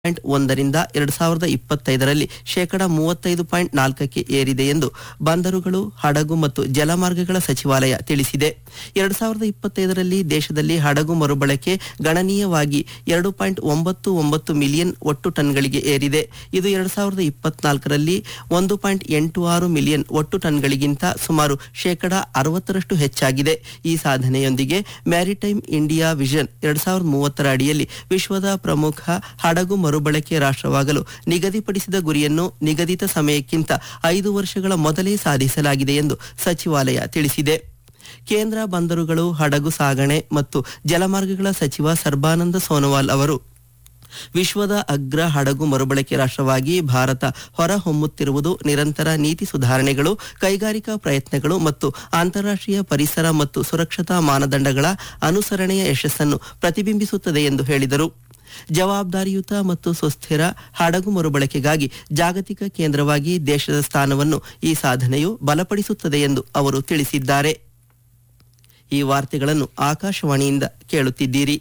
point ಒಂದರಿಂದ ಎರಡು ಸಾವಿರದ ಇಪ್ಪತ್ತೈದರಲ್ಲಿ ಶೇಕಡ ಮೂವತ್ತೈದು ಪಾಯಿಂಟ್ ನಾಲ್ಕಕ್ಕೆ ಏರಿದೆ ಎಂದು ಬಂದರುಗಳು ಹಡಗು ಮತ್ತು ಜಲಮಾರ್ಗಗಳ ಸಚಿವಾಲಯ ತಿಳಿಸಿದೆ ಎರಡು ಸಾವಿರದ ಇಪ್ಪತ್ತೈದರಲ್ಲಿ ದೇಶದಲ್ಲಿ ಹಡಗು ಮರುಬಳಕೆ ಗಣನೀಯವಾಗಿ ಎರಡು ಪಾಯಿಂಟ್ ಒಂಬತ್ತು ಒಂಬತ್ತು ಮಿಲಿಯನ್ ಒಟ್ಟು ಟನ್ಗಳಿಗೆ ಏರಿದೆ ಇದು ಎರಡು ಸಾವಿರದ ಇಪ್ಪತ್ನಾಲ್ಕರಲ್ಲಿ ಒಂದು ಪಾಯಿಂಟ್ ಎಂಟು ಆರು ಮಿಲಿಯನ್ ಒಟ್ಟು ಟನ್ಗಳಿಗಿಂತ ಸುಮಾರು ಶೇಕಡ ಅರವತ್ತರಷ್ಟು ಹೆಚ್ಚಾಗಿದೆ ಈ ಸಾಧನೆಯೊಂದಿಗೆ ಮ್ಯಾರಿಟೈಮ್ ಇಂಡಿಯಾ ವಿಷನ್ ಎರಡ್ ಸಾವಿರದ ಮೂವತ್ತರ ಅಡಿಯಲ್ಲಿ ವಿಶ್ವದ ಪ್ರಮುಖ ಹಡಗು ಮರುಬಳಕೆ ರಾಷ್ಟ್ರವಾಗಲು ನಿಗದಿಪಡಿಸಿದ ಗುರಿಯನ್ನು ನಿಗದಿತ ಸಮಯಕ್ಕಿಂತ ಐದು ವರ್ಷಗಳ ಮೊದಲೇ ಸಾಧಿಸಲಾಗಿದೆ ಎಂದು ಸಚಿವಾಲಯ ತಿಳಿಸಿದೆ ಕೇಂದ್ರ ಬಂದರುಗಳು ಹಡಗು ಸಾಗಣೆ ಮತ್ತು ಜಲಮಾರ್ಗಗಳ ಸಚಿವ ಸರ್ಬಾನಂದ ಸೋನೋವಾಲ್ ಅವರು ವಿಶ್ವದ ಅಗ್ರ ಹಡಗು ಮರುಬಳಕೆ ರಾಷ್ಟ್ರವಾಗಿ ಭಾರತ ಹೊರಹೊಮ್ಮುತ್ತಿರುವುದು ನಿರಂತರ ನೀತಿ ಸುಧಾರಣೆಗಳು ಕೈಗಾರಿಕಾ ಪ್ರಯತ್ನಗಳು ಮತ್ತು ಅಂತಾರಾಷ್ಟ್ರೀಯ ಪರಿಸರ ಮತ್ತು ಸುರಕ್ಷತಾ ಮಾನದಂಡಗಳ ಅನುಸರಣೆಯ ಯಶಸ್ಸನ್ನು ಪ್ರತಿಬಿಂಬಿಸುತ್ತದೆ ಎಂದು ಹೇಳಿದರು ಜವಾಬ್ದಾರಿಯುತ ಮತ್ತು ಸುಸ್ಥಿರ ಹಡಗು ಮರುಬಳಕೆಗಾಗಿ ಜಾಗತಿಕ ಕೇಂದ್ರವಾಗಿ ದೇಶದ ಸ್ಥಾನವನ್ನು ಈ ಸಾಧನೆಯು ಬಲಪಡಿಸುತ್ತದೆ ಎಂದು ಅವರು ತಿಳಿಸಿದ್ದಾರೆ ಈ ವಾರ್ತೆಗಳನ್ನು ಆಕಾಶವಾಣಿಯಿಂದ ಕೇಳುತ್ತಿದ್ದೀರಿ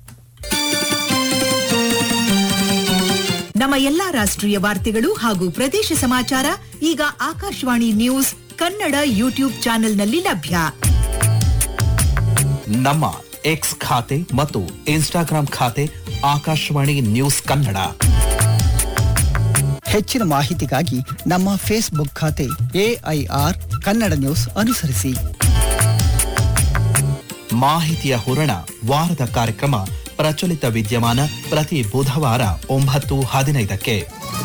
ನಮ್ಮ ಎಲ್ಲಾ ರಾಷ್ಟ್ರೀಯ ವಾರ್ತೆಗಳು ಹಾಗೂ ಪ್ರದೇಶ ಸಮಾಚಾರ ಈಗ ಆಕಾಶವಾಣಿ ನ್ಯೂಸ್ ಕನ್ನಡ ಯೂಟ್ಯೂಬ್ ಚಾನೆಲ್ನಲ್ಲಿ ಲಭ್ಯ ನಮ್ಮ ಎಕ್ಸ್ ಖಾತೆ ಮತ್ತು ಇನ್ಸ್ಟಾಗ್ರಾಂ ಖಾತೆ ಆಕಾಶವಾಣಿ ನ್ಯೂಸ್ ಕನ್ನಡ ಹೆಚ್ಚಿನ ಮಾಹಿತಿಗಾಗಿ ನಮ್ಮ ಫೇಸ್ಬುಕ್ ಖಾತೆ ಎಐಆರ್ ಕನ್ನಡ ನ್ಯೂಸ್ ಅನುಸರಿಸಿ ಮಾಹಿತಿಯ ಹೂರಣ ವಾರದ ಕಾರ್ಯಕ್ರಮ ಪ್ರಚಲಿತ ವಿದ್ಯಮಾನ ಪ್ರತಿ ಬುಧವಾರ ಒಂಬತ್ತು ಹದಿನೈದಕ್ಕೆ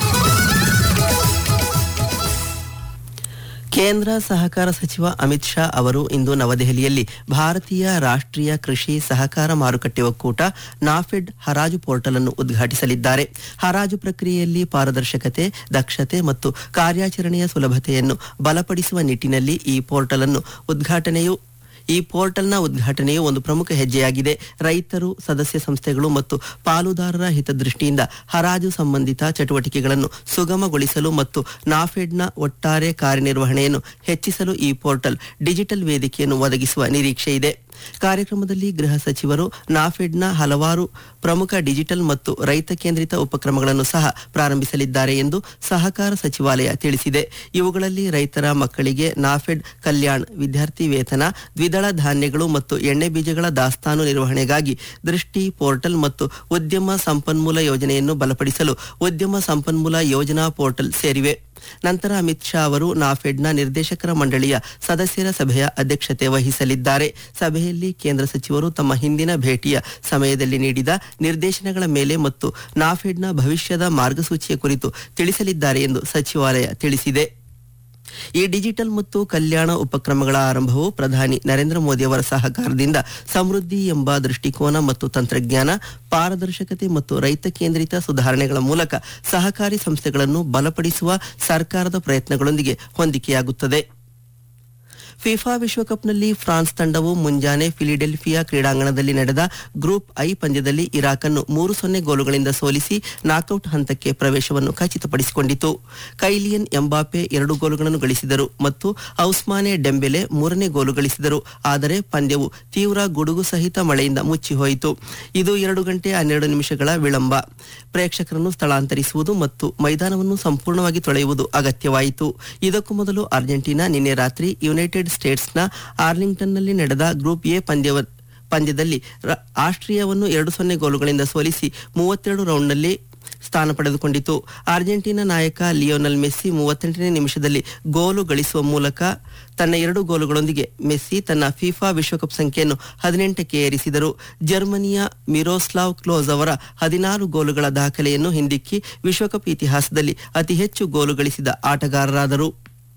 ಕೇಂದ್ರ ಸಹಕಾರ ಸಚಿವ ಅಮಿತ್ ಶಾ ಅವರು ಇಂದು ನವದೆಹಲಿಯಲ್ಲಿ ಭಾರತೀಯ ರಾಷ್ಟ್ರೀಯ ಕೃಷಿ ಸಹಕಾರ ಮಾರುಕಟ್ಟೆ ಒಕ್ಕೂಟ ನಾಫೆಡ್ ಹರಾಜು ಪೋರ್ಟಲ್ ಅನ್ನು ಉದ್ಘಾಟಿಸಲಿದ್ದಾರೆ ಹರಾಜು ಪ್ರಕ್ರಿಯೆಯಲ್ಲಿ ಪಾರದರ್ಶಕತೆ ದಕ್ಷತೆ ಮತ್ತು ಕಾರ್ಯಾಚರಣೆಯ ಸುಲಭತೆಯನ್ನು ಬಲಪಡಿಸುವ ನಿಟ್ಟಿನಲ್ಲಿ ಈ ಪೋರ್ಟಲ್ ಅನ್ನು ಉದ್ಘಾಟನೆಯು ಈ ಪೋರ್ಟಲ್ನ ಉದ್ಘಾಟನೆಯು ಒಂದು ಪ್ರಮುಖ ಹೆಜ್ಜೆಯಾಗಿದೆ ರೈತರು ಸದಸ್ಯ ಸಂಸ್ಥೆಗಳು ಮತ್ತು ಪಾಲುದಾರರ ಹಿತದೃಷ್ಟಿಯಿಂದ ಹರಾಜು ಸಂಬಂಧಿತ ಚಟುವಟಿಕೆಗಳನ್ನು ಸುಗಮಗೊಳಿಸಲು ಮತ್ತು ನಾಫೆಡ್ನ ಒಟ್ಟಾರೆ ಕಾರ್ಯನಿರ್ವಹಣೆಯನ್ನು ಹೆಚ್ಚಿಸಲು ಈ ಪೋರ್ಟಲ್ ಡಿಜಿಟಲ್ ವೇದಿಕೆಯನ್ನು ಒದಗಿಸುವ ನಿರೀಕ್ಷೆ ಇದೆ ಕಾರ್ಯಕ್ರಮದಲ್ಲಿ ಗೃಹ ಸಚಿವರು ನಾಫೆಡ್ನ ಹಲವಾರು ಪ್ರಮುಖ ಡಿಜಿಟಲ್ ಮತ್ತು ರೈತ ಕೇಂದ್ರಿತ ಉಪಕ್ರಮಗಳನ್ನು ಸಹ ಪ್ರಾರಂಭಿಸಲಿದ್ದಾರೆ ಎಂದು ಸಹಕಾರ ಸಚಿವಾಲಯ ತಿಳಿಸಿದೆ ಇವುಗಳಲ್ಲಿ ರೈತರ ಮಕ್ಕಳಿಗೆ ನಾಫೆಡ್ ಕಲ್ಯಾಣ್ ವಿದ್ಯಾರ್ಥಿ ವೇತನ ದ್ವಿದಳ ಧಾನ್ಯಗಳು ಮತ್ತು ಎಣ್ಣೆ ಬೀಜಗಳ ದಾಸ್ತಾನು ನಿರ್ವಹಣೆಗಾಗಿ ದೃಷ್ಟಿ ಪೋರ್ಟಲ್ ಮತ್ತು ಉದ್ಯಮ ಸಂಪನ್ಮೂಲ ಯೋಜನೆಯನ್ನು ಬಲಪಡಿಸಲು ಉದ್ಯಮ ಸಂಪನ್ಮೂಲ ಯೋಜನಾ ಪೋರ್ಟಲ್ ಸೇರಿವೆ ನಂತರ ಅಮಿತ್ ಶಾ ಅವರು ನಾಫೆಡ್ನ ನಿರ್ದೇಶಕರ ಮಂಡಳಿಯ ಸದಸ್ಯರ ಸಭೆಯ ಅಧ್ಯಕ್ಷತೆ ವಹಿಸಲಿದ್ದಾರೆ ಸಭೆಯಲ್ಲಿ ಕೇಂದ್ರ ಸಚಿವರು ತಮ್ಮ ಹಿಂದಿನ ಭೇಟಿಯ ಸಮಯದಲ್ಲಿ ನೀಡಿದ ನಿರ್ದೇಶನಗಳ ಮೇಲೆ ಮತ್ತು ನಾಫೆಡ್ನ ಭವಿಷ್ಯದ ಮಾರ್ಗಸೂಚಿಯ ಕುರಿತು ತಿಳಿಸಲಿದ್ದಾರೆ ಎಂದು ಸಚಿವಾಲಯ ತಿಳಿಸಿದೆ ಈ ಡಿಜಿಟಲ್ ಮತ್ತು ಕಲ್ಯಾಣ ಉಪಕ್ರಮಗಳ ಆರಂಭವು ಪ್ರಧಾನಿ ನರೇಂದ್ರ ಮೋದಿ ಅವರ ಸಹಕಾರದಿಂದ ಸಮೃದ್ಧಿ ಎಂಬ ದೃಷ್ಟಿಕೋನ ಮತ್ತು ತಂತ್ರಜ್ಞಾನ ಪಾರದರ್ಶಕತೆ ಮತ್ತು ರೈತ ಕೇಂದ್ರಿತ ಸುಧಾರಣೆಗಳ ಮೂಲಕ ಸಹಕಾರಿ ಸಂಸ್ಥೆಗಳನ್ನು ಬಲಪಡಿಸುವ ಸರ್ಕಾರದ ಪ್ರಯತ್ನಗಳೊಂದಿಗೆ ಹೊಂದಿಕೆಯಾಗುತ್ತದೆ ಫಿಫಾ ವಿಶ್ವಕಪ್ನಲ್ಲಿ ಫ್ರಾನ್ಸ್ ತಂಡವು ಮುಂಜಾನೆ ಫಿಲಿಡೆಲ್ಫಿಯಾ ಕ್ರೀಡಾಂಗಣದಲ್ಲಿ ನಡೆದ ಗ್ರೂಪ್ ಐ ಪಂದ್ಯದಲ್ಲಿ ಇರಾಕ್ ಅನ್ನು ಮೂರು ಸೊನ್ನೆ ಗೋಲುಗಳಿಂದ ಸೋಲಿಸಿ ನಾಕೌಟ್ ಹಂತಕ್ಕೆ ಪ್ರವೇಶವನ್ನು ಖಚಿತಪಡಿಸಿಕೊಂಡಿತು ಕೈಲಿಯನ್ ಎಂಬಾಪೆ ಎರಡು ಗೋಲುಗಳನ್ನು ಗಳಿಸಿದರು ಮತ್ತು ಔಸ್ಮಾನೆ ಡೆಂಬೆಲೆ ಮೂರನೇ ಗೋಲು ಗಳಿಸಿದರು ಆದರೆ ಪಂದ್ಯವು ತೀವ್ರ ಗುಡುಗು ಸಹಿತ ಮಳೆಯಿಂದ ಮುಚ್ಚಿಹೋಯಿತು ಇದು ಎರಡು ಗಂಟೆ ಹನ್ನೆರಡು ನಿಮಿಷಗಳ ವಿಳಂಬ ಪ್ರೇಕ್ಷಕರನ್ನು ಸ್ಥಳಾಂತರಿಸುವುದು ಮತ್ತು ಮೈದಾನವನ್ನು ಸಂಪೂರ್ಣವಾಗಿ ತೊಳೆಯುವುದು ಅಗತ್ಯವಾಯಿತು ಇದಕ್ಕೂ ಮೊದಲು ಅರ್ಜೆಂಟೀನಾ ನಿನ್ನೆ ರಾತ್ರಿ ಯುನೈಟೆಡ್ ಸ್ಟೇಟ್ಸ್ನ ಆರ್ಲಿಂಗ್ಟನ್ನಲ್ಲಿ ನಡೆದ ಗ್ರೂಪ್ ಎ ಪಂದ್ಯವ ಪಂದ್ಯದಲ್ಲಿ ರ- ಆಸ್ಟ್ರಿಯಾವನ್ನು ಎರಡು ಸೊನ್ನೆ ಗೋಲುಗಳಿಂದ ಸೋಲಿಸಿ ಮೂವತ್ತೆರಡು ರೌಂಡ್ನಲ್ಲಿ ಸ್ಥಾನ ಪಡೆದುಕೊಂಡಿತು ಅರ್ಜೆಂಟೀನಾ ನಾಯಕ ಲಿಯೋನಲ್ ಮೆಸ್ಸಿ ಮೂವತ್ತೆಂಟನೇ ನಿಮಿಷದಲ್ಲಿ ಗೋಲು ಗಳಿಸುವ ಮೂಲಕ ತನ್ನ ಎರಡು ಗೋಲುಗಳೊಂದಿಗೆ ಮೆಸ್ಸಿ ತನ್ನ ಫಿಫಾ ವಿಶ್ವಕಪ್ ಸಂಖ್ಯೆಯನ್ನು ಹದಿನೆಂಟಕ್ಕೆ ಏರಿಸಿದರು ಜರ್ಮನಿಯ ಮಿರೋಸ್ಲಾವ್ ಕ್ಲೋಸ್ ಅವರ ಹದಿನಾರು ಗೋಲುಗಳ ದಾಖಲೆಯನ್ನು ಹಿಂದಿಕ್ಕಿ ವಿಶ್ವಕಪ್ ಇತಿಹಾಸದಲ್ಲಿ ಅತಿ ಹೆಚ್ಚು ಗೋಲು ಗಳಿಸಿದ ಆಟಗಾರರಾದರು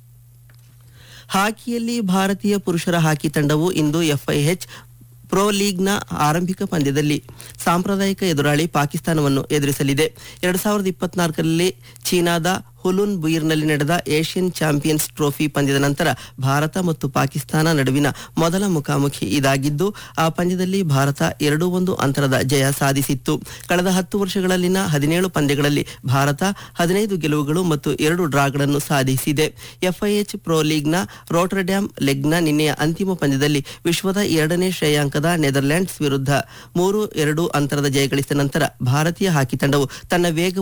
ಹಾಕಿಯಲ್ಲಿ ಭಾರತೀಯ ಪುರುಷರ ಹಾಕಿ ತಂಡವು ಇಂದು ಎಫ್ಐಎಚ್ ಪ್ರೊ ಲೀಗ್ನ ಆರಂಭಿಕ ಪಂದ್ಯದಲ್ಲಿ ಸಾಂಪ್ರದಾಯಿಕ ಎದುರಾಳಿ ಪಾಕಿಸ್ತಾನವನ್ನು ಎದುರಿಸಲಿದೆ ಎರಡ್ ಸಾವಿರದ ಇಪ್ಪತ್ನಾಲ್ಕರಲ್ಲಿ ಚೀನಾದ ಹುಲುನ್ ಬುಯಿರ್ನಲ್ಲಿ ನಡೆದ ಏಷ್ಯನ್ ಚಾಂಪಿಯನ್ಸ್ ಟ್ರೋಫಿ ಪಂದ್ಯದ ನಂತರ ಭಾರತ ಮತ್ತು ಪಾಕಿಸ್ತಾನ ನಡುವಿನ ಮೊದಲ ಮುಖಾಮುಖಿ ಇದಾಗಿದ್ದು ಆ ಪಂದ್ಯದಲ್ಲಿ ಭಾರತ ಎರಡು ಒಂದು ಅಂತರದ ಜಯ ಸಾಧಿಸಿತ್ತು ಕಳೆದ ಹತ್ತು ವರ್ಷಗಳಲ್ಲಿನ ಹದಿನೇಳು ಪಂದ್ಯಗಳಲ್ಲಿ ಭಾರತ ಹದಿನೈದು ಗೆಲುವುಗಳು ಮತ್ತು ಎರಡು ಡ್ರಾಗಳನ್ನು ಸಾಧಿಸಿದೆ ಎಫ್ಐಎಚ್ ಪ್ರೊ ಲೀಗ್ನ ರೋಟರ್ಡ್ಯಾಮ್ ಲೆಗ್ನ ನಿನ್ನೆಯ ಅಂತಿಮ ಪಂದ್ಯದಲ್ಲಿ ವಿಶ್ವದ ಎರಡನೇ ಶ್ರೇಯಾಂಕದ ನೆದರ್ಲ್ಯಾಂಡ್ಸ್ ವಿರುದ್ಧ ಮೂರು ಎರಡು ಅಂತರದ ಜಯ ಗಳಿಸಿದ ನಂತರ ಭಾರತೀಯ ಹಾಕಿ ತಂಡವು ತನ್ನ ವೇಗ